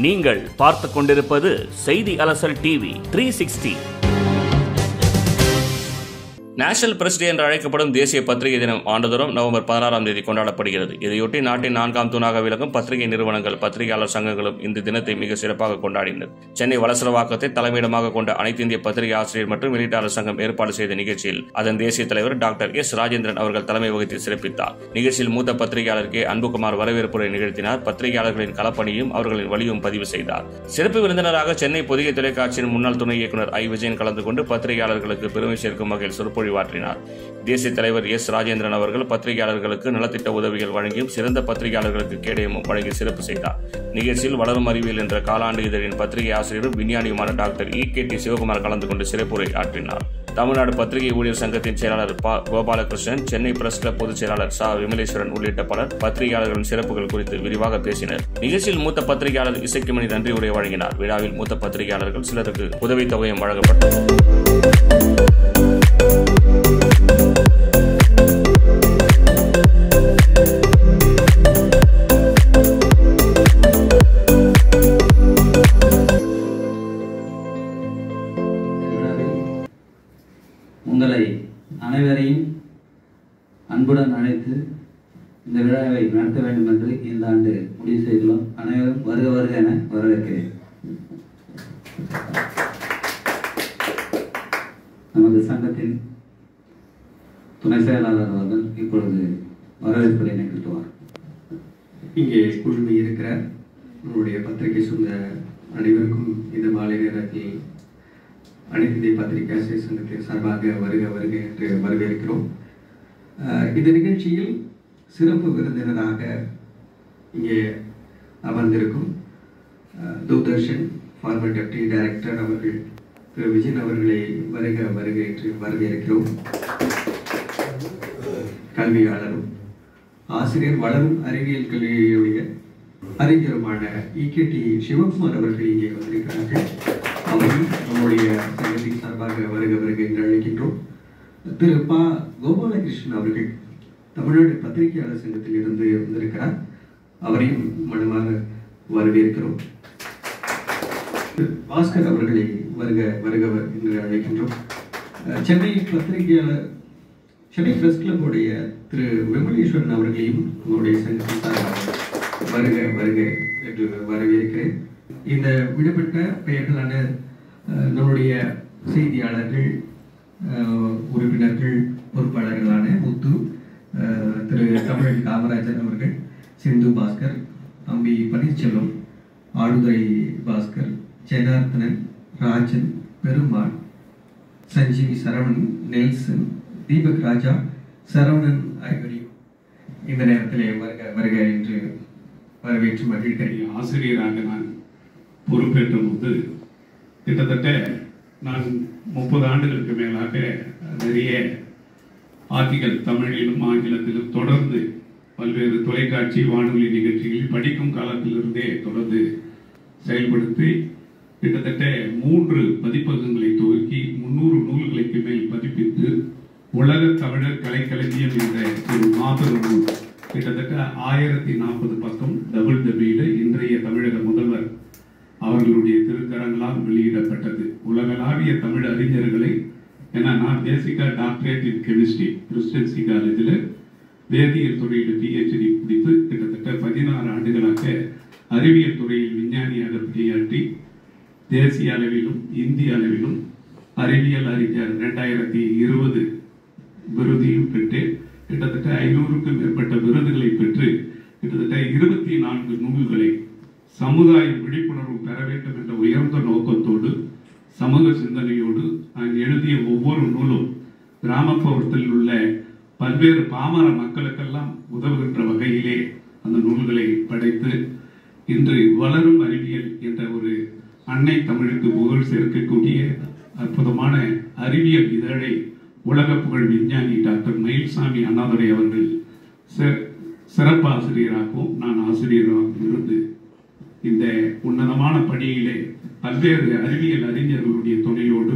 நீங்கள் பார்த்து கொண்டிருப்பது Seithi Alasal TV three sixty national press day என்று அழைக்கப்படும் தேசிய பத்திரிகை தினம் ஆண்டுதோறும் நவம்பர் பதினாறாம் தேதி கொண்டாடப்படுகிறது இதையொட்டி நாட்டின் நான்காம் தூணாக விளங்கும் பத்திரிகை நிறுவனங்கள் பத்திரிகையாளர் சங்கங்களும் இந்த தினத்தை மிக சிறப்பாக கொண்டாடினர் சென்னை வலசரவாக்கத்தை தலைமையிடமாக கொண்ட அனைத்து இந்திய பத்திரிகை ஆசிரியர் மற்றும் வெளியீட்டாளர் சங்கம் ஏற்பாடு செய்த நிகழ்ச்சியில் அதன் தேசிய தலைவர் டாக்டர் எஸ் ராஜேந்திரன் அவர்கள் தலைமை வகித்து சிறப்பித்தார் நிகழ்ச்சியில் மூத்த பத்திரிகையாளர் கே அன்புகுமார் வரவேற்புரை நிகழ்த்தினார் பத்திரிகையாளர்களின் களப்பணியும் அவர்களின் வழியும் பதிவு செய்தார் சிறப்பு விருந்தினராக சென்னை பொதிகை தொலைக்காட்சியின் முன்னாள் துணை இயக்குநர் ஐ விஜயன் கலந்து கொண்டு பத்திரிகையாளர்களுக்கு பெருமை சேர்க்கும் வகையில் சொற்பொழிவாற்றினார் தேசிய தலைவர் எஸ் ராஜேந்திரன் அவர்கள் பத்திரிகையாளர்களுக்கு நலத்திட்ட உதவிகள் வழங்கியும் சிறந்த பத்திரிகையாளர்களுக்கு கேடயமும் வழங்கி சிறப்பு செய்தார் நிகழ்ச்சியில் வளரும் அறிவியல் என்ற காலாண்டு இதழின் பத்திரிகை ஆசிரியரும் விஞ்ஞானியுமான doctor E K D Sivakumar கலந்து கொண்டு சிறப்புரை ஆற்றினார் தமிழ்நாடு பத்திரிகை ஊழியர் சங்கத்தின் செயலாளர் ப கோபாலகிருஷ்ணன் சென்னை பிரஸ் கிளப் பொதுச் செயலாளர் சா விமலேஸ்வரன் உள்ளிட்ட பலர் பத்திரிகையாளர்களின் சிறப்புகள் குறித்து விரிவாக பேசினர் நிகழ்ச்சியில் மூத்த பத்திரிகையாளர் இசைக்குமணி நன்றி உரை வழங்கினார் விழாவில் மூத்த பத்திரிகையாளர்கள் சிலருக்கு உதவித்தொகையும் வழங்கப்பட்டது விழாவில் உங்களை அனைவரையும் அன்புடன் அழைத்து இந்த விழாவை நடத்த வேண்டும் என்று இந்த ஆண்டு முடிவு செய்துள்ளோம் அனைவரும் வருக வருக என வரவேற்கிறேன் நமது சங்கத்தின் துணை செயலாளர் அவர்கள் இப்பொழுது வரவேற்புரை நிகழ்த்துவார் இங்கே குழுமி இருக்கிற நம்முடைய பத்திரிகை சொந்த அனைவருக்கும் இந்த மாலை நேரத்தில் அனைத்து இந்திய பத்திரிகை ஆசிரியர் சங்கத்தின் சார்பாக வருக வருக என்று வரவேற்கிறோம் அஹ் இந்த நிகழ்ச்சியில் சிறப்பு விருந்தினராக இங்கே அமர்ந்திருக்கும் அஹ், தூர்தர்ஷன் ஃபார்மர் டெப்டி டைரக்டர் அவர்கள் திரு விஜயன் அவர்களை வருக வருக என்று வரவேற்கிறோம் கல்வியாளரும் ஆசிரியர் வளரும் அறிவியல் கல்வியுடைய அறிஞருமான இகேடி சிவகுமார் அவர்கள் இங்கே வந்திருக்கிறார்கள் அவரும் நம்முடைய சங்கத்தின் சார்பாக வருக வருக என்று அழைக்கின்றோம் திரு ப கோபாலகிருஷ்ணன் அவர்கள் தமிழ்நாடு பத்திரிகையாளர் சங்கத்தில் இருந்து வந்திருக்கிறார் அவரையும் மனமாக வரவேற்கிறோம் திரு பாஸ்கர் அவர்களை வருக வருக என்று அழைக்கின்றோம் அஹ் சென்னை பத்திரிகையாளர் சென்னை பிரஸ் கிளப்புடைய திரு விமலேஸ்வரன் அவர்களையும் உங்களுடைய சங்கத்தின் சார்பாக வருக வருக என்று வரவேற்கிறேன் இந்த விடுபட்ட பெயர்களான அஹ், நம்முடைய செய்தியாளர்கள் அஹ், உறுப்பினர்கள் பொறுப்பாளர்களான முத்து அஹ், திரு தமிழ் காமராஜன் அவர்கள் சிந்து பாஸ்கர் தம்பி பன்னீர்செல்வம் ஆளுதுரை பாஸ்கர் ஜெனார்த்தனன் ராஜன் பெருமாள் சஞ்சீவி சரவணன் நெல்சன் தீபக் ராஜா சரவணன் ஆகியோரையும் இந்த நேரத்திலே வருக வருக என்று வரவேற்று மகிழ்கிறேன் ஆசிரியராக நான் பொறுப்பேற்ற போது கிட்டத்தட்ட நான் முப்பது ஆண்டுகளுக்கு மேலாக நிறைய ஆர்டிகள் தமிழிலும் ஆங்கிலத்திலும் தொடர்ந்து பல்வேறு தொலைக்காட்சி வானொலி நிகழ்ச்சிகளில் படிக்கும் காலத்திலிருந்தே தொடர்ந்து செயல்படுத்தி கிட்டத்தட்ட மூன்று பதிப்பகங்களை துவக்கி முன்னூறு நூல்களுக்கு மேல் பதிப்பித்து உலக தமிழர் கலைக்களஞ்சியம் என்ற ஒரு மாபெரும் நூல் கிட்டத்தட்ட ஆயிரத்தி நாற்பது பக்கம் டபுள் டபியில இன்றைய தமிழக முதல்வர் அவர்களுடைய திருக்கரங்களால் வெளியிடப்பட்டது உலகளாவிய தமிழ் அறிஞர்களை ஏன்னா நான் பேசிக்கா டாக்டரேட் இன் கெமிஸ்ட்ரி பிரசிடென்சி காலேஜில் வேதியியல் துறையில் பிஹெச்டி முடித்து கிட்டத்தட்ட பதினாறு ஆண்டுகளாக அறிவியல் துறையில் விஞ்ஞானியாக பணியாற்றி தேசிய அளவிலும் இந்திய அளவிலும் அறிவியல் அறிஞர் இரண்டாயிரத்தி இருபது விருதையும் பெற்று கிட்டத்தட்ட ஐநூறுக்கும் மேற்பட்ட விருதுகளை பெற்று கிட்டத்தட்ட இருபத்தி நான்கு நூல்களை சமுதாய விழிப்புணர்வு பெற வேண்டும் என்ற உயர்ந்த நோக்கத்தோடு சமூக சிந்தனையோடு நான் எழுதிய ஒவ்வொரு நூலும் கிராமப்புறத்தில் உள்ள பல்வேறு பாமர மக்களுக்கெல்லாம் உதவுகின்ற வகையிலே அந்த நூல்களை படைத்து இன்று வளரும் அறிவியல் என்ற ஒரு அன்னை தமிழுக்கு புகழ் சேர்க்கக்கூடிய அற்புதமான அறிவியல் இதழை உலக புகழ் விஞ்ஞானி டாக்டர் மயில்சாமி அண்ணாதுரை அவர்கள் சி- சிறப்பு ஆசிரியராகவும் நான் ஆசிரியராகவும் இருந்து இந்த உன்னதமான பணியிலே பல்வேறு அறிவியல் அறிஞர்களுடைய துணையோடு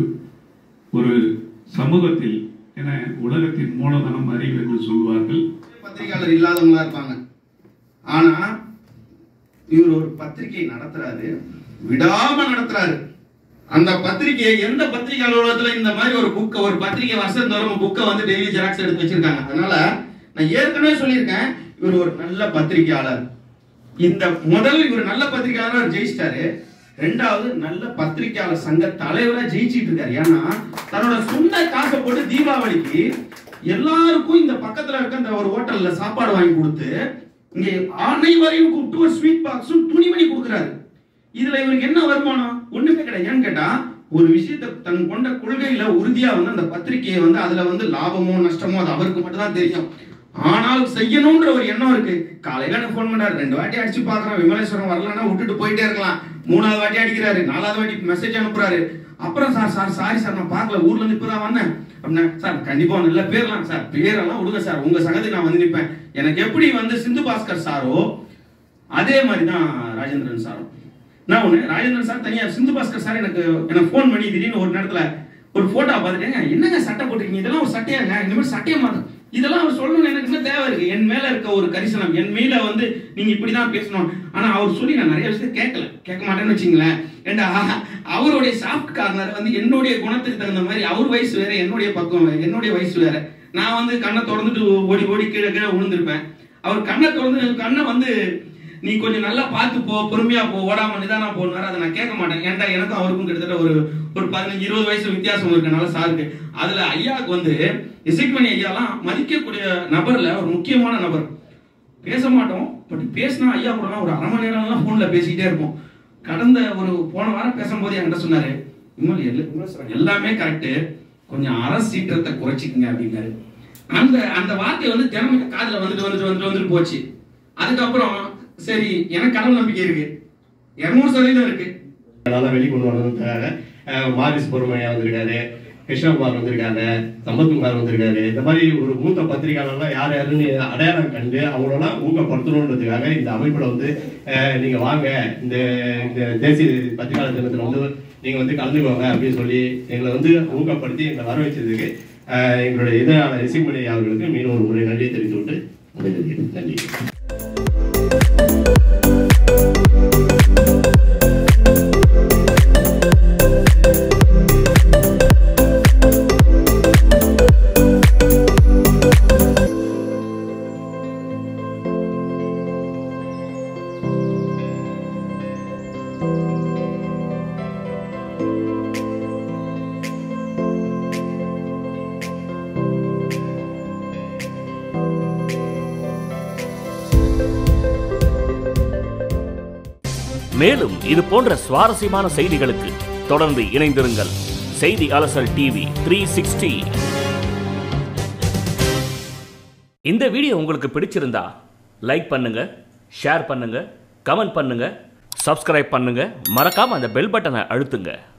ஒரு சமூகத்தில் என உலகத்தின் மூலதனம் அறிவு என்று சொல்வார்கள் பத்திரிகையாளர் இல்லாதவங்களா இருப்பாங்க ஆனா இவர் ஒரு பத்திரிகை நடத்துறாரு விடாம நடத்துறாரு அந்த பத்திரிகையை எந்த பத்திரிகை அலுவலகத்துல இந்த மாதிரி ஒரு புக்கை ஒரு பத்திரிகை வருஷம் புக்கை வந்து டெய்லி ஜெராக்ஸ் எடுத்து வச்சிருக்காங்க அதனால நான் ஏற்கனவே சொல்லியிருக்கேன் இவர் ஒரு நல்ல பத்திரிகையாளர் இந்த முதல் இவர் நல்ல பத்திரிகையாளர் ஜெயிச்சிட்டாரு ரெண்டாவது நல்ல பத்திரிகையாளர் சங்க தலைவரா ஜெயிச்சிட்டு இருக்காரு ஏன்னா தன்னோட சொந்த காசை போட்டு தீபாவளிக்கு எல்லாருக்கும் இந்த பக்கத்துல இருக்க இந்த ஒரு ஹோட்டல்ல சாப்பாடு வாங்கி கொடுத்து இங்க அனைவரையும் கூப்பிட்டு ஒரு ஸ்வீட் பாக்ஸும் துணிமணி கொடுக்குறாரு இதுல இவருக்கு என்ன வருமானம் ஒண்ணுமே கிடையாது ஏன்னு கேட்டா ஒரு விஷயத்தை தன் கொண்ட கொள்கையில உறுதியா வந்து அந்த பத்திரிகையை வந்து அதுல வந்து லாபமோ நஷ்டமோ அது அவருக்கு மட்டும் தான் தெரியும் ஆனால் செய்யணும்ன்ற ஒரு எண்ணம் இருக்கு காலையில எனக்கு ஃபோன் பண்ணாரு ரெண்டு வாட்டி அடிச்சு பாக்குறேன் விமலேஸ்வரம் வரலன்னா விட்டுட்டு போயிட்டே இருக்கலாம் மூணாவது வாட்டி அடிக்கிறாரு நாலாவது வாட்டி மெசேஜ் அனுப்புறாரு அப்புறம் சார் சார் சாரி சார் நான் பார்க்கல ஊர்ல இருந்து இப்பதான் வந்தேன் அப்படின்னா சார் கண்டிப்பா நல்ல பேர்லாம் சார் பேரெல்லாம் விடுங்க சார் உங்க சங்கத்துக்கு நான் வந்து நிற்பேன் எனக்கு எப்படி வந்து சிந்து பாஸ்கர் சாரோ அதே மாதிரி தான் ராஜேந்திரன் சாரும் நான் ஒண்ணு ராஜேந்திரன் சார் தனியா சிந்து பாஸ்கர் சார் எனக்கு எனக்கு ஃபோன் பண்ணி திடீர்னு ஒரு நேரத்துல ஒரு போட்டோ பார்த்துட்டேங்க என்னங்க சட்டை போட்டிருக்கீங்க இதெல்லாம் ஒரு சட்டையாங்க இந்த மாதிரி சட்டையை மாறும் இதெல்லாம் அவர் சொல்லணும்னு எனக்கு என்ன தேவை இருக்கு என் மேல இருக்க ஒரு கரிசனம் என் மேல வந்து நீங்க இப்படிதான் பேசணும் ஆனா அவர் சொல்லி நான் நிறைய விஷயத்தை கேட்கல கேட்க மாட்டேன்னு வச்சுங்களேன் ஏண்டா அவருடைய சாஃப்ட் கார்னர் வந்து என்னுடைய குணத்துக்கு தகுந்த மாதிரி அவர் வயசு வேற என்னுடைய பக்கம் வேற, என்னுடைய வயசு வேற நான் வந்து கண்ணை திறந்துட்டு ஓடி ஓடி கீழே கீழே விழுந்திருப்பேன் அவர் கண்ணை திறந்து கண்ணை வந்து நீ கொஞ்சம் நல்லா பார்த்து போ பொறுமையா போ ஓடாம நிதானா போனாரு அதை நான் கேட்க மாட்டேன் ஏன்டா எனக்கும் அவருக்கும் கிட்டத்தட்ட ஒரு ஒரு பதினஞ்சு இருபது வயசு வித்தியாசம் இருக்கனால சாருக்கு அதுல ஐயாவுக்கு வந்து இசைக்மணி ஐயாலாம் மதிக்கக்கூடிய நபர்ல ஒரு முக்கியமான நபர் பேச மாட்டோம் பட் பேசினா ஐயா கூட ஒரு அரை மணி நேரம்லாம் போன்ல பேசிக்கிட்டே இருப்போம் கடந்த ஒரு போன வாரம் பேசும்போது என்கிட்ட சொன்னாரு விமல் எல்லா- விமர்சனம் எல்லாமே கரெக்ட் கொஞ்சம் அரை சீற்றத்தை குறைச்சிக்கங்க அப்படின்னாரு அந்த அந்த வார்த்தை வந்து தினமும் காதுல வந்துட்டு வந்துட்டு வந்துட்டு வந்துட்டு போச்சு அதுக்கப்புறம் சரி எனக்கு கடவுள் நம்பிக்கை இருக்கு இருநூறு சதவீதம் இருக்கு அதனால வெளிக்கொண்டு வரதுக்காக அஹ், மாரிஸ் பொறுமையா வந்திருக்காரு கிருஷ்ணகுமார் வந்திருக்காங்க சம்பத்குமார் வந்திருக்காரு இந்த மாதிரி ஒரு மூத்த பத்திரிகையாளர்லாம் யார் யாருன்னு அடையாளம் கண்டு அவங்களெல்லாம் ஊக்கப்படுத்தணுன்றதுக்காக இந்த அமைப்புல வந்து அஹ், நீங்க வாங்க இந்த இந்த தேசிய பத்திரிகையாளர் தினத்துல வந்து நீங்க வந்து கலந்துக்கோங்க அப்படின்னு சொல்லி எங்களை வந்து ஊக்கப்படுத்தி எங்களை வர வச்சதுக்கு அஹ், எங்களுடைய இதழாளர் இசைமணி அவர்களுக்கு மீண்டும் ஒரு முறை நன்றியை தெரிவித்து விட்டு விடைபெறுகிறேன். நன்றி மேலும் இது போன்ற சுவாரஸ்யமான செய்திகளுக்கு தொடர்ந்து இணைந்திருங்கள் Seithi Alasal TV three sixty இந்த வீடியோ உங்களுக்கு பிடிச்சிருந்தா லைக் பண்ணுங்க ஷேர் பண்ணுங்க கமெண்ட் பண்ணுங்க சப்ஸ்கிரைப் பண்ணுங்க மறக்காம அந்த பெல் பட்டனை அழுத்துங்க